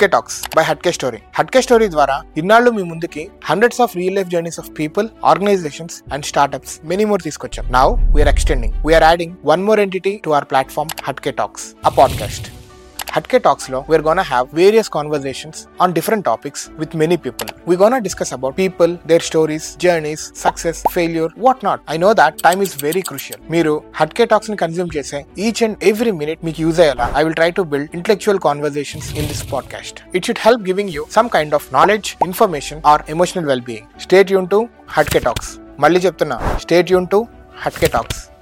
Hatke talks by Hatke story Hatke story ద్వారా ఇన్నాళ్ళు మీ ముందుకి hundreds of real life journeys of people organisations and startups many more తీసుకొచ్చాం now we're extending we're adding one more entity to our platform Hatke talks a podcast Hatke talks లో we're gonna have various conversations on different topics with many people. We're gonna discuss about people, their stories, journeys, success, failure, what not. I know that time is very crucial. మీరు Hatke talks ని consume చేసే each and every minute మీకు use అయ్యేలా I will try to build intellectual conversations in this podcast it should help giving you some kind of knowledge information or emotional well being stay యూన్ to Hatke talks మళ్ళీ చెప్తున్నా state యూన్ to Hatke talks